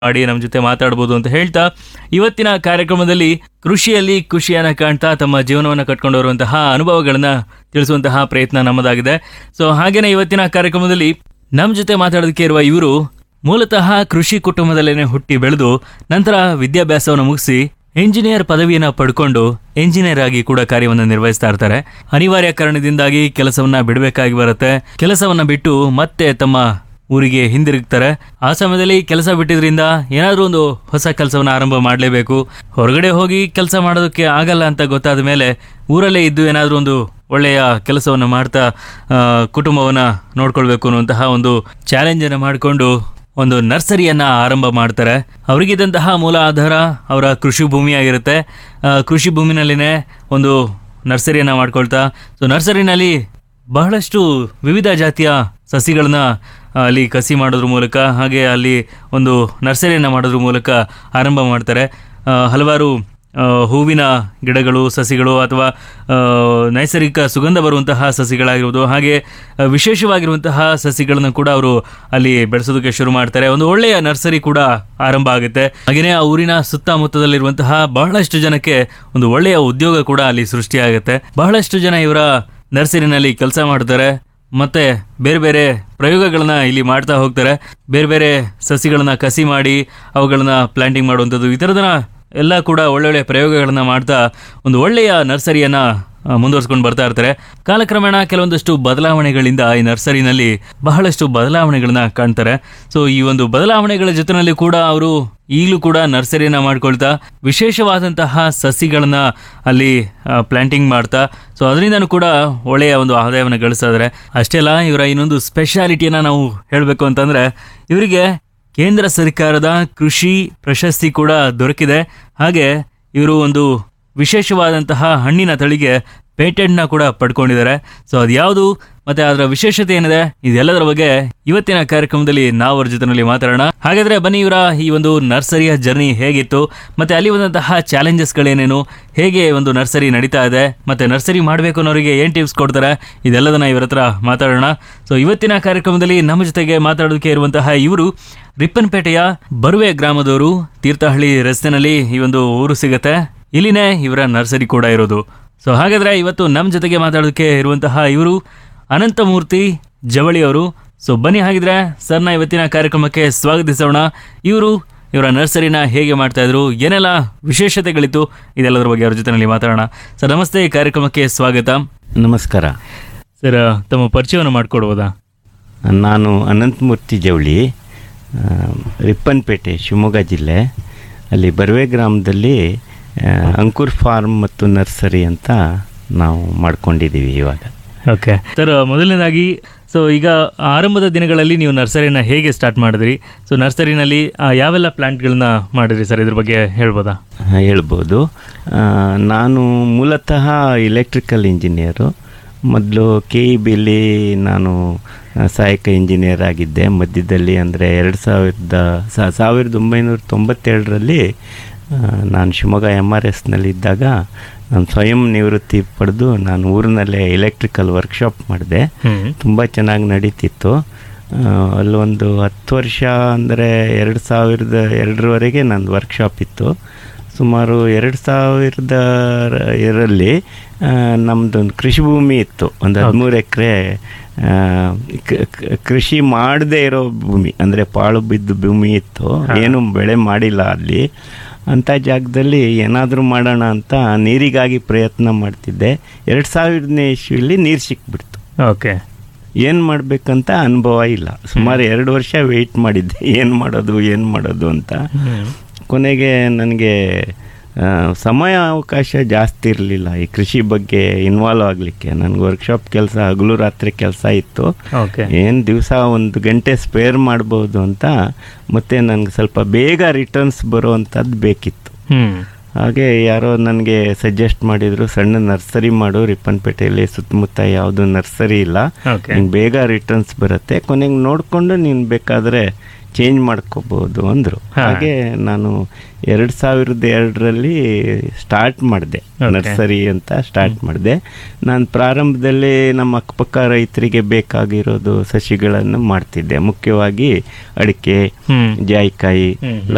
ಮಾಡಿ ನಮ್ಮ ಜೊತೆ ಮಾತಾಡ್ಬೋದು ಅಂತ ಹೇಳ್ತಾ ಇವತ್ತಿನ ಕಾರ್ಯಕ್ರಮದಲ್ಲಿ ಕೃಷಿಯಲ್ಲಿ ಖುಷಿಯನ್ನ ಕಾಣ್ತಾ ತಮ್ಮ ಜೀವನವನ್ನು ಕಟ್ಕೊಂಡು ಬರುವಂತಹ ಅನುಭವಗಳನ್ನ ತಿಳಿಸುವಂತಹ ಪ್ರಯತ್ನ ನಮ್ಮದಾಗಿದೆ ಸೊ ಹಾಗೇನೆ ಇವತ್ತಿನ ಕಾರ್ಯಕ್ರಮದಲ್ಲಿ ನಮ್ಮ ಜೊತೆ ಮಾತಾಡೋದಕ್ಕೆ ಇರುವ ಇವರು ಮೂಲತಃ ಕೃಷಿ ಕುಟುಂಬದಲ್ಲೇನೆ ಹುಟ್ಟಿ ಬೆಳೆದು ನಂತರ ವಿದ್ಯಾಭ್ಯಾಸವನ್ನು ಮುಗಿಸಿ ಇಂಜಿನಿಯರ್ ಪದವಿಯನ್ನ ಪಡ್ಕೊಂಡು ಇಂಜಿನಿಯರ್ ಆಗಿ ಕೂಡ ಕಾರ್ಯವನ್ನು ನಿರ್ವಹಿಸ್ತಾ ಇರ್ತಾರೆ ಅನಿವಾರ್ಯ ಕಾರಣದಿಂದಾಗಿ ಕೆಲಸವನ್ನ ಬಿಡಬೇಕಾಗಿ ಬರುತ್ತೆ ಕೆಲಸವನ್ನ ಬಿಟ್ಟು ಮತ್ತೆ ತಮ್ಮ ಊರಿಗೆ ಹಿಂದಿರುಗ್ತಾರೆ ಆ ಸಮಯದಲ್ಲಿ ಕೆಲಸ ಬಿಟ್ಟಿದ್ರಿಂದ ಏನಾದರೂ ಒಂದು ಹೊಸ ಕೆಲಸವನ್ನ ಆರಂಭ ಮಾಡಲೇಬೇಕು ಹೊರಗಡೆ ಹೋಗಿ ಕೆಲಸ ಮಾಡೋದಕ್ಕೆ ಆಗಲ್ಲ ಅಂತ ಗೊತ್ತಾದ ಮೇಲೆ ಊರಲ್ಲೇ ಇದ್ದು ಏನಾದರೂ ಒಂದು ಒಳ್ಳೆಯ ಕೆಲಸವನ್ನು ಮಾಡ್ತಾ ಆ, ಕುಟುಂಬವನ್ನ ನೋಡ್ಕೊಳ್ಬೇಕು ಅನ್ನುವಂತಹ ಒಂದು ಚಾಲೆಂಜನ್ನು ಮಾಡಿಕೊಂಡು ಒಂದು ನರ್ಸರಿಯನ್ನ ಆರಂಭ ಮಾಡ್ತಾರೆ ಅವರಿಗಿದ್ದಂತಹ ಮೂಲ ಆಧಾರ ಅವರ ಕೃಷಿ ಭೂಮಿಯಾಗಿರುತ್ತೆ ಆ, ಕೃಷಿ ಭೂಮಿನಲ್ಲಿನೇ ಒಂದು ನರ್ಸರಿಯನ್ನ ಮಾಡ್ಕೊಳ್ತಾ ಸೊ ನರ್ಸರಿನಲ್ಲಿ ಬಹಳಷ್ಟು ವಿವಿಧ ಜಾತಿಯ ಸಸಿಗಳನ್ನ ಅಲ್ಲಿ ಕಸಿ ಮಾಡೋದ್ರ ಮೂಲಕ ಹಾಗೆ ಅಲ್ಲಿ ಒಂದು ನರ್ಸರಿಯನ್ನು ಮಾಡೋದ್ರ ಮೂಲಕ ಆರಂಭ ಮಾಡ್ತಾರೆ ಆ, ಹಲವಾರು ಆ, ಹೂವಿನ ಗಿಡಗಳು ಸಸಿಗಳು ಅಥವಾ ಆ, ನೈಸರ್ಗಿಕ ಸುಗಂಧ ಬರುವಂತಹ ಸಸಿಗಳಾಗಿರ್ಬೋದು ಹಾಗೆ ಆ, ವಿಶೇಷವಾಗಿರುವಂತಹ ಸಸಿಗಳನ್ನು ಕೂಡ ಅವರು ಅಲ್ಲಿ ಬೆಳೆಸೋದಕ್ಕೆ ಶುರು ಮಾಡ್ತಾರೆ ಒಂದು ಒಳ್ಳೆಯ ನರ್ಸರಿ ಕೂಡ ಆರಂಭ ಆಗುತ್ತೆ ಹಾಗೆಯೇ ಆ ಊರಿನ ಸುತ್ತಮುತ್ತದಲ್ಲಿರುವಂತಹ ಬಹಳಷ್ಟು ಜನಕ್ಕೆ ಒಂದು ಒಳ್ಳೆಯ ಉದ್ಯೋಗ ಕೂಡ ಅಲ್ಲಿ ಸೃಷ್ಟಿಯಾಗುತ್ತೆ ಬಹಳಷ್ಟು ಜನ ಇವರ ನರ್ಸರಿನಲ್ಲಿ ಕೆಲಸ ಮಾಡ್ತಾರೆ ಮತ್ತೆ ಬೇರೆ ಬೇರೆ ಪ್ರಯೋಗಗಳನ್ನ ಇಲ್ಲಿ ಮಾಡ್ತಾ ಹೋಗ್ತಾರೆ ಬೇರೆ ಬೇರೆ ಸಸಿಗಳನ್ನ ಕಸಿ ಮಾಡಿ ಅವುಗಳನ್ನ ಪ್ಲಾಂಟಿಂಗ್ ಮಾಡುವಂಥದ್ದು ಈ ಥರದ ಎಲ್ಲ ಕೂಡ ಒಳ್ಳೊಳ್ಳೆ ಪ್ರಯೋಗಗಳನ್ನ ಮಾಡ್ತಾ ಒಂದು ಒಳ್ಳೆಯ ನರ್ಸರಿಯನ್ನ ಆ, ಮುಂದುವರ್ಸ್ಕೊಂಡು ಬರ್ತಾ ಇರ್ತಾರೆ ಕಾಲಕ್ರಮೇಣ ಕೆಲವೊಂದಷ್ಟು ಬದಲಾವಣೆಗಳಿಂದ ಈ ನರ್ಸರಿನಲ್ಲಿ ಬಹಳಷ್ಟು ಬದಲಾವಣೆಗಳನ್ನ ಕಾಣ್ತಾರೆ ಸೊ ಈ ಒಂದು ಬದಲಾವಣೆಗಳ ಜೊತೆನಲ್ಲಿ ಕೂಡ ಅವರು ಈಗಲೂ ಕೂಡ ನರ್ಸರಿಯನ್ನ ಮಾಡ್ಕೊಳ್ತಾ ವಿಶೇಷವಾದಂತಹ ಸಸಿಗಳನ್ನ ಅಲ್ಲಿ ಪ್ಲಾಂಟಿಂಗ್ ಮಾಡ್ತಾ ಸೊ ಅದರಿಂದನೂ ಕೂಡ ಒಳ್ಳೆಯ ಒಂದು ಆದಾಯವನ್ನು ಗಳಿಸ್ತಾ ಇದ್ದಾರೆ ಅಷ್ಟೇ ಅಲ್ಲ ಇವರ ಇನ್ನೊಂದು ಸ್ಪೆಷಾಲಿಟಿಯನ್ನ ನಾವು ಹೇಳಬೇಕು ಅಂತಂದ್ರೆ ಇವರಿಗೆ ಕೇಂದ್ರ ಸರ್ಕಾರದ ಕೃಷಿ ಪ್ರಶಸ್ತಿ ಕೂಡ ದೊರಕಿದೆ ಹಾಗೆ ಇವರು ಒಂದು ವಿಶೇಷವಾದಂತಹ ಹಣ್ಣಿನ ತಳಿಗೆ ಪೇಟೆಂಟ್ನ ಕೂಡ ಪಡ್ಕೊಂಡಿದ್ದಾರೆ ಸೊ ಅದ್ಯಾವುದು ಮತ್ತೆ ಅದರ ವಿಶೇಷತೆ ಏನಿದೆ ಇದೆಲ್ಲದರ ಬಗ್ಗೆ ಇವತ್ತಿನ ಕಾರ್ಯಕ್ರಮದಲ್ಲಿ ನಾವು ಅವ್ರ ಜೊತೆನಲ್ಲಿ ಮಾತಾಡೋಣ ಹಾಗಾದ್ರೆ ಬನ್ನಿ ಇವರ ಈ ಒಂದು ನರ್ಸರಿಯ ಜರ್ನಿ ಹೇಗಿತ್ತು ಮತ್ತೆ ಅಲ್ಲಿ ಬಂದಂತಹ ಚಾಲೆಂಜಸ್ಗಳೇನೇನು ಹೇಗೆ ಒಂದು ನರ್ಸರಿ ನಡೀತಾ ಇದೆ ಮತ್ತೆ ನರ್ಸರಿ ಮಾಡಬೇಕು ಅನ್ನೋರಿಗೆ ಏನ್ ಟಿಪ್ಸ್ ಕೊಡ್ತಾರೆ ಇದೆಲ್ಲದನ್ನ ಇವರ ಹತ್ರ ಮಾತಾಡೋಣ ಸೊ ಇವತ್ತಿನ ಕಾರ್ಯಕ್ರಮದಲ್ಲಿ ನಮ್ಮ ಜೊತೆಗೆ ಮಾತಾಡೋದಕ್ಕೆ ಇರುವಂತಹ ಇವರು ರಿಪ್ಪನ್ಪೇಟೆಯ ಬರುವೆ ಗ್ರಾಮದವರು ತೀರ್ಥಹಳ್ಳಿ ರಸ್ತೆನಲ್ಲಿ ಈ ಒಂದು ಊರು ಸಿಗತ್ತೆ ಇಲ್ಲಿನೇ ಇವರ ನರ್ಸರಿ ಕೂಡ ಇರೋದು ಸೊ ಹಾಗಾದ್ರೆ ಇವತ್ತು ನಮ್ಮ ಜೊತೆಗೆ ಮಾತಾಡೋದಕ್ಕೆ ಇರುವಂತಹ ಇವರು ಅನಂತಮೂರ್ತಿ ಜವಳಿ ಅವರು ಸೊ ಬನ್ನಿ ಹಾಗಿದ್ರೆ ಸರ್ನ ಇವತ್ತಿನ ಕಾರ್ಯಕ್ರಮಕ್ಕೆ ಸ್ವಾಗತಿಸೋಣ ಇವರು ಇವರ ನರ್ಸರಿನ ಹೇಗೆ ಮಾಡ್ತಾ ಇದ್ರು ಏನೆಲ್ಲ ವಿಶೇಷತೆಗಳಿತ್ತು ಇದೆಲ್ಲದರ ಬಗ್ಗೆ ಅವ್ರ ಜೊತೆನಲ್ಲಿ ಮಾತಾಡೋಣ ಸರ್ ನಮಸ್ತೆ ಈ ಕಾರ್ಯಕ್ರಮಕ್ಕೆ ಸ್ವಾಗತ ನಮಸ್ಕಾರ ಸರ್ ತಮ್ಮ ಪರಿಚಯವನ್ನು ಮಾಡಿಕೊಡ್ಬೋದಾ ನಾನು ಅನಂತಮೂರ್ತಿ ಜವಳಿ ಆ, ರಿಪ್ಪನ್ಪೇಟೆ ಶಿವಮೊಗ್ಗ ಜಿಲ್ಲೆ ಅಲ್ಲಿ ಬರ್ವೆ ಗ್ರಾಮದಲ್ಲಿ ಆ, ಅಂಕುರ್ ಫಾರ್ಮ್ ಮತ್ತು ನರ್ಸರಿ ಅಂತ ನಾವು ಮಾಡ್ಕೊಂಡಿದ್ದೀವಿ ಇವಾಗ ಓಕೆ ಸರ್ ಮೊದಲನೇದಾಗಿ ಸೊ ಈಗ ಆರಂಭದ ದಿನಗಳಲ್ಲಿ ನೀವು ನರ್ಸರಿನ ಹೇಗೆ ಸ್ಟಾರ್ಟ್ ಮಾಡಿದ್ರಿ ಸೊ ನರ್ಸರಿನಲ್ಲಿ ಆ, ಯಾವೆಲ್ಲ ಪ್ಲಾಂಟ್ಗಳನ್ನ ಮಾಡಿದ್ರಿ ಸರ್ ಇದ್ರ ಬಗ್ಗೆ ಹೇಳ್ಬೋದಾ ಆ, ಹೇಳ್ಬೋದು ಆ, ನಾನು ಮೂಲತಃ ಇಲೆಕ್ಟ್ರಿಕಲ್ ಇಂಜಿನಿಯರು ಮೊದಲು ಕೆ ಇ ಬಿಲಿ ನಾನು ಆ, ಸಹಾಯಕ ಇಂಜಿನಿಯರ್ ಆಗಿದ್ದೆ ಮಧ್ಯದಲ್ಲಿ ಅಂದರೆ ಎರಡು ಸಾವಿರದ ಸಾ- ಸಾವಿರದ ಒಂಬೈನೂರ ತೊಂಬತ್ತೆರಡರಲ್ಲಿ ಆ, ನಾನು ಶಿವಮೊಗ್ಗ ಎಮ್ ಆರ್ ಎಸ್ನಲ್ಲಿದ್ದಾಗ ನಾನು ಸ್ವಯಂ ನಿವೃತ್ತಿ ಪಡೆದು ನಾನು ಊರಿನಲ್ಲೇ ಎಲೆಕ್ಟ್ರಿಕಲ್ ವರ್ಕ್ಶಾಪ್ ಮಾಡಿದೆ ಹ್ಮ್ ತುಂಬ ಚೆನ್ನಾಗಿ ನಡೀತಿತ್ತು ಆ, ಅಲ್ಲೊಂದು ಹತ್ತು ವರ್ಷ ಅಂದರೆ ಎರಡು ಸಾವಿರದ ಎರಡರವರೆಗೆ ನಂದು ವರ್ಕ್ಶಾಪ್ ಇತ್ತು ಸುಮಾರು ಎರಡು ಸಾವಿರದ ಎರಡರಲ್ಲಿ ನಮ್ಮದೊಂದು ಕೃಷಿ ಭೂಮಿ ಇತ್ತು ಒಂದು ಹದಿಮೂರು ಎಕರೆ ಕೃಷಿ ಮಾಡದೇ ಇರೋ ಭೂಮಿ ಅಂದರೆ ಪಾಳು ಬಿದ್ದು ಭೂಮಿ ಇತ್ತು ಏನು ಬೆಳೆ ಮಾಡಿಲ್ಲ ಅಲ್ಲಿ ಅಂಥ ಜಾಗದಲ್ಲಿ ಏನಾದರೂ ಮಾಡೋಣ ಅಂತ ನೀರಿಗಾಗಿ ಪ್ರಯತ್ನ ಮಾಡ್ತಿದ್ದೆ ಎರಡು ಸಾವಿರದನೇ ಇಸ್ವಿಲಿ ನೀರು ಸಿಕ್ಬಿಡ್ತು ಓಕೆ ಏನು ಮಾಡಬೇಕಂತ ಅನುಭವ ಇಲ್ಲ ಸುಮಾರು ಎರಡು ವರ್ಷ ವೆಯ್ಟ್ ಮಾಡಿದ್ದೆ ಏನು ಮಾಡೋದು ಏನು ಮಾಡೋದು ಅಂತ ಕೊನೆಗೆ ನನಗೆ ಆ, ಸಮಯ ಅವಕಾಶ ಜಾಸ್ತಿ ಇರಲಿಲ್ಲ ಈ ಕೃಷಿ ಬಗ್ಗೆ ಇನ್ವಾಲ್ವ್ ಆಗಲಿಕ್ಕೆ ನನಗೆ ವರ್ಕ್ಶಾಪ್ ಕೆಲಸ ಹಗಲು ರಾತ್ರಿ ಕೆಲಸ ಇತ್ತು ಓಕೆ ಏನು ದಿವಸ ಒಂದು ಗಂಟೆ ಸ್ಪೇರ್ ಮಾಡ್ಬೋದು ಅಂತ ಮತ್ತು ನನಗೆ ಸ್ವಲ್ಪ ಬೇಗ ರಿಟರ್ನ್ಸ್ ಬರುವಂಥದ್ದು ಬೇಕಿತ್ತು ಹ್ಮ್ ಹಾಗೆ ಯಾರೋ ನನಗೆ ಸಜೆಸ್ಟ್ ಮಾಡಿದರು ಸಣ್ಣ ನರ್ಸರಿ ಮಾಡು ರಿಪ್ಪನ್ಪೇಟೆಯಲ್ಲಿ ಸುತ್ತಮುತ್ತ ಯಾವುದು ನರ್ಸರಿ ಇಲ್ಲ ಓಕೆ ನಿಂಗೆ ಬೇಗ ರಿಟರ್ನ್ಸ್ ಬರುತ್ತೆ ಕೊನೆಗೆ ನೋಡಿಕೊಂಡು ನೀನು ಬೇಕಾದರೆ ಚೇಂಜ್ ಮಾಡ್ಕೋಬೋದು ಅಂದರು ಹಾ. ಹಾಗೆ ನಾನು ಎರಡು ಸಾವಿರದ ಎರಡರಲ್ಲಿ ಸ್ಟಾರ್ಟ್ ಮಾಡಿದೆ Okay. ನರ್ಸರಿ ಅಂತ ಸ್ಟಾರ್ಟ್ ಮಾಡಿದೆ ನಾನು ಪ್ರಾರಂಭದಲ್ಲಿ ನಮ್ಮ ಅಕ್ಕಪಕ್ಕ ರೈತರಿಗೆ ಬೇಕಾಗಿರೋದು ಸಸಿಗಳನ್ನು ಮಾಡ್ತಿದ್ದೆ ಮುಖ್ಯವಾಗಿ ಅಡಿಕೆ ಹ್ಮ್ ಜಾಯಿಕಾಯಿ ಹ್ಮ್.